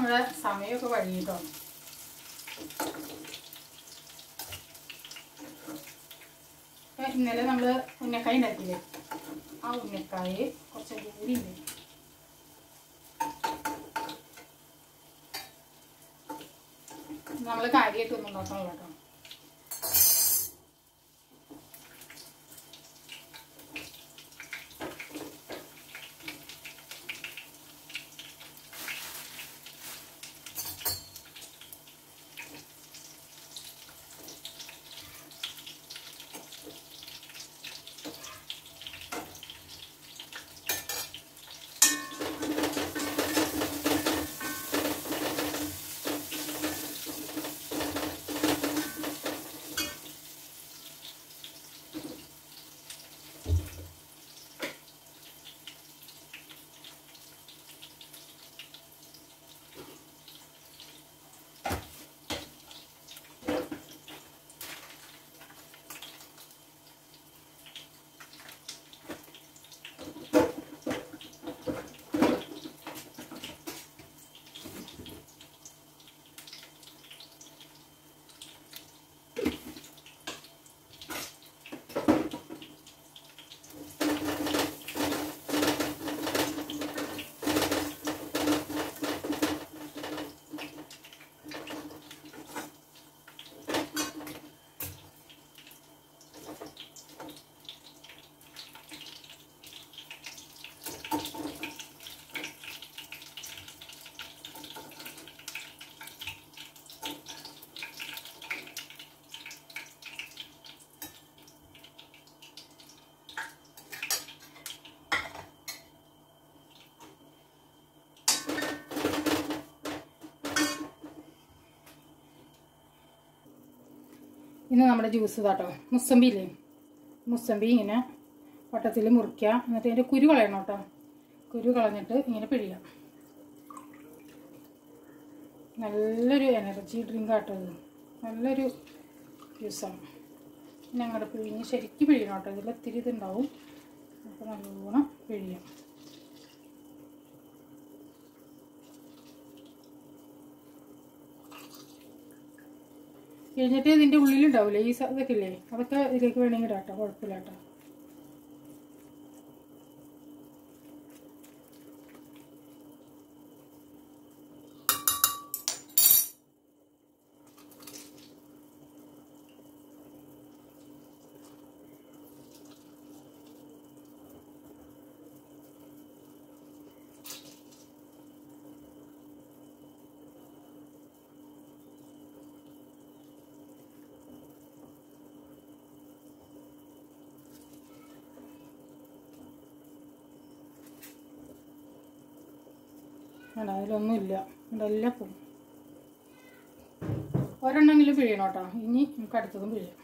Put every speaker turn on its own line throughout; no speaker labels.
നമ്മുടെ സമയമൊക്കെ വഴിയിട്ടോ ഇപ്പൊ ഇന്നലെ നമ്മൾ ഉന്നക്കായ ഉണ്ടാക്കിയില്ലേ ആ ഉന്നക്കായ കുറച്ച് കൂടി ഉണ്ട് നമ്മൾ കാര്യമായിട്ടൊന്നും ഉണ്ടാക്കണല്ലോ കേട്ടോ ഇന്ന് നമ്മുടെ ജ്യൂസ് ഇതാട്ടോ മുസമ്പി ഇല്ലേ മുസമ്പി ഇങ്ങനെ വട്ടത്തിൽ മുറിക്കുക എന്നിട്ട് അതിൻ്റെ കുരു കളയണം കേട്ടോ കുരു കളഞ്ഞിട്ട് ഇങ്ങനെ പിഴിയാം നല്ലൊരു എനർജി ഡ്രിങ്ക് ആട്ടോ ഇത് നല്ലൊരു ജ്യൂസാണ് പിന്നെ അങ്ങോട്ട് പിഴിഞ്ഞ് ശരിക്കും പിഴിയണം കേട്ടോ ഇതിൽ ഇത്തിരി ഇതുണ്ടാവും അപ്പോൾ നല്ലോണം പിഴിയാം കഴിഞ്ഞിട്ട് ഇതിൻ്റെ ഉള്ളിലുണ്ടാവില്ലേ ഈ സ- ഇതൊക്കെ ഇല്ലേ അതൊക്കെ ഇതിലേക്ക് വേണമെങ്കിൽ ഇടാം കേട്ടോ കുഴപ്പമില്ല കേട്ടോ വേണ്ട അതിലൊന്നുമില്ല ഇതെല്ലാം പോകും ഒരെണ്ണമെങ്കിലും പിഴിയണം കേട്ടോ ഇനി നമുക്ക് അടുത്തതും പിഴിയാം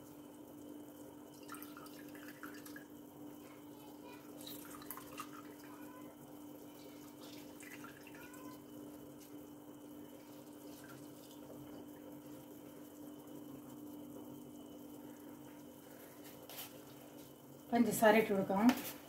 പഞ്ചസാര ഇട്ട് കൊടുക്കാം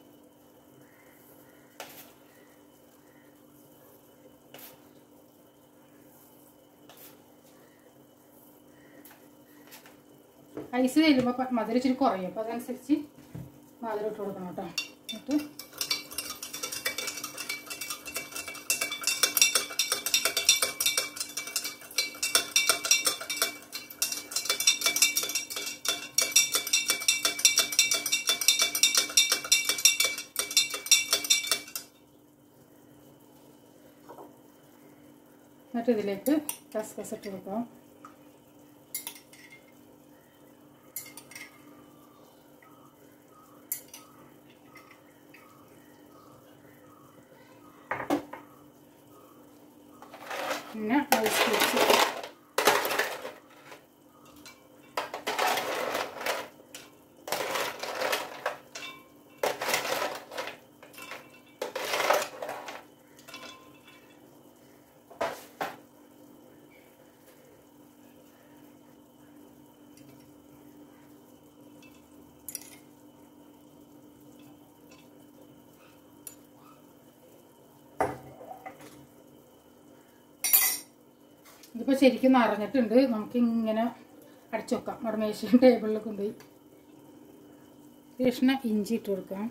ഐസ് ചെല്ലുമ്പോൾ മധുരം ഇച്ചിരി കുറയും അപ്പോൾ അതനുസരിച്ച് മധുരം ഇട്ട് കൊടുക്കണം കേട്ടോ എന്നിട്ട് എന്നിട്ട് ഇതിലേക്ക് കസ്കസ് ഇട്ട് കൊടുക്കാം പിന്നെ ഐസ് ക്യൂബ്സ് ഇതിപ്പോൾ ശരിക്കും നിറഞ്ഞിട്ടുണ്ട് നമുക്ക് ഇങ്ങനെ അടച്ചു വെക്കാം നമ്മുടെ മേശ ടേബിളിൽ കൊണ്ടുപോയി കൃഷ്ണ ഇഞ്ചി ഇട്ട് കൊടുക്കാം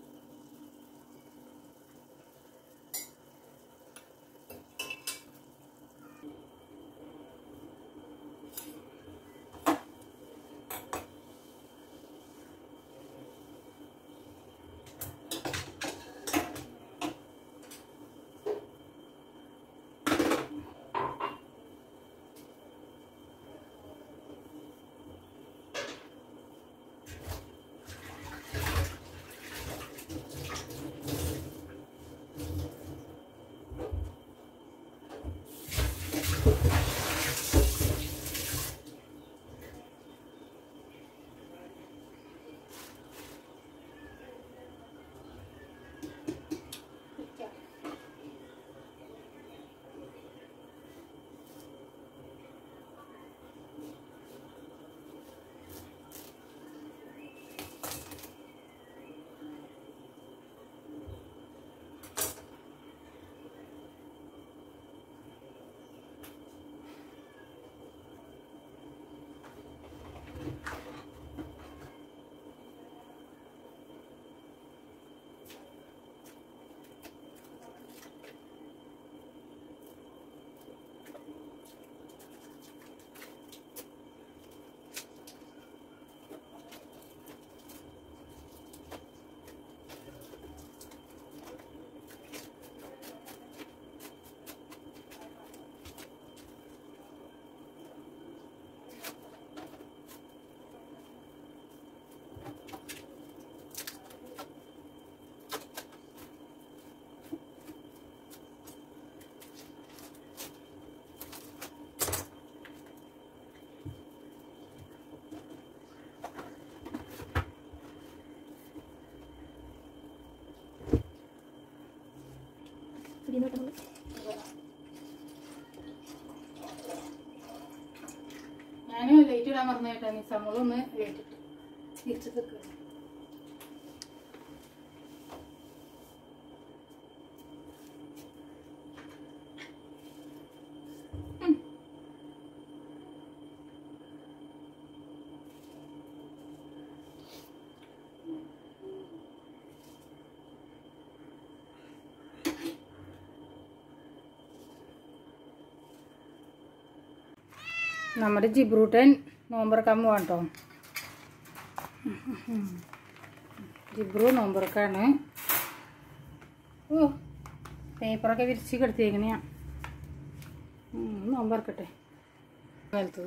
ഞാൻ ലൈറ്റ് ഇടാൻ മറന്നു കേട്ടോ നിസമ്മളൊന്ന് കേട്ടിട്ട് തിരിച്ചു നിൽക്കുക നമ്മുടെ ജിബ്രൂട്ടൻ നോമ്പറക്കാൻ പോവാണ് കേട്ടോ ജിബ്രു നോമ്പറക്കാണ് ഓ പേപ്പറൊക്കെ വിരിച്ച് കെടുത്തേക്കണെയാ നോമ്പറക്കട്ടെ കാലത്ത്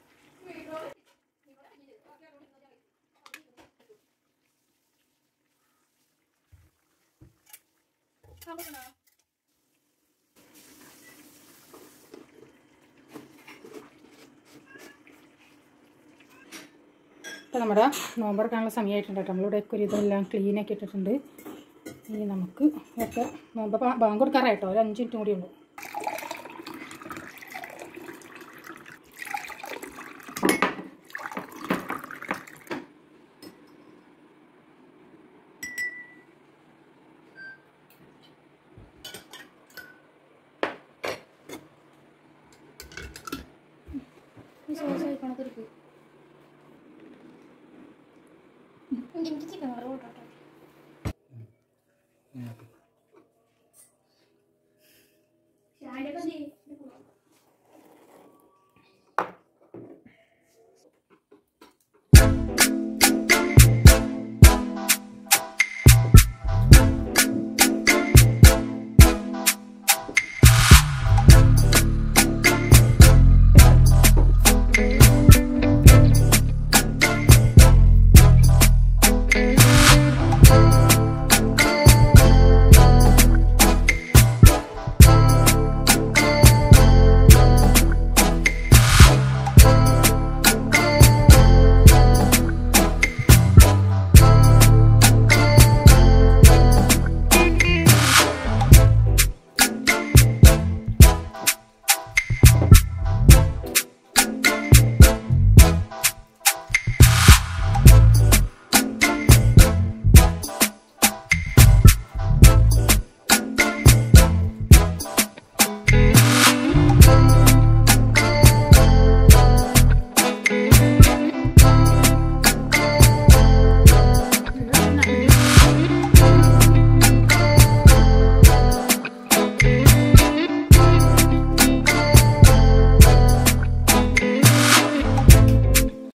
ഇപ്പം നമ്മുടെ നോമ്പറക്കാനുള്ള സമയമായിട്ടുണ്ട് കേട്ടോ നമ്മളിവിടെ ഒരു ഇതെല്ലാം ക്ലീൻ ആക്കി ഇട്ടിട്ടുണ്ട് ഇനി നമുക്ക് ഒക്കെ നോമ്പ് ബാ- ബാങ്ക് കൊടുക്കാറായിട്ടോ ഒരു അഞ്ച് മിനിറ്റും കൂടി ഉണ്ട്
എനിക്ക് ചിക്കൻ കറി കൂട്ടോട്ടെ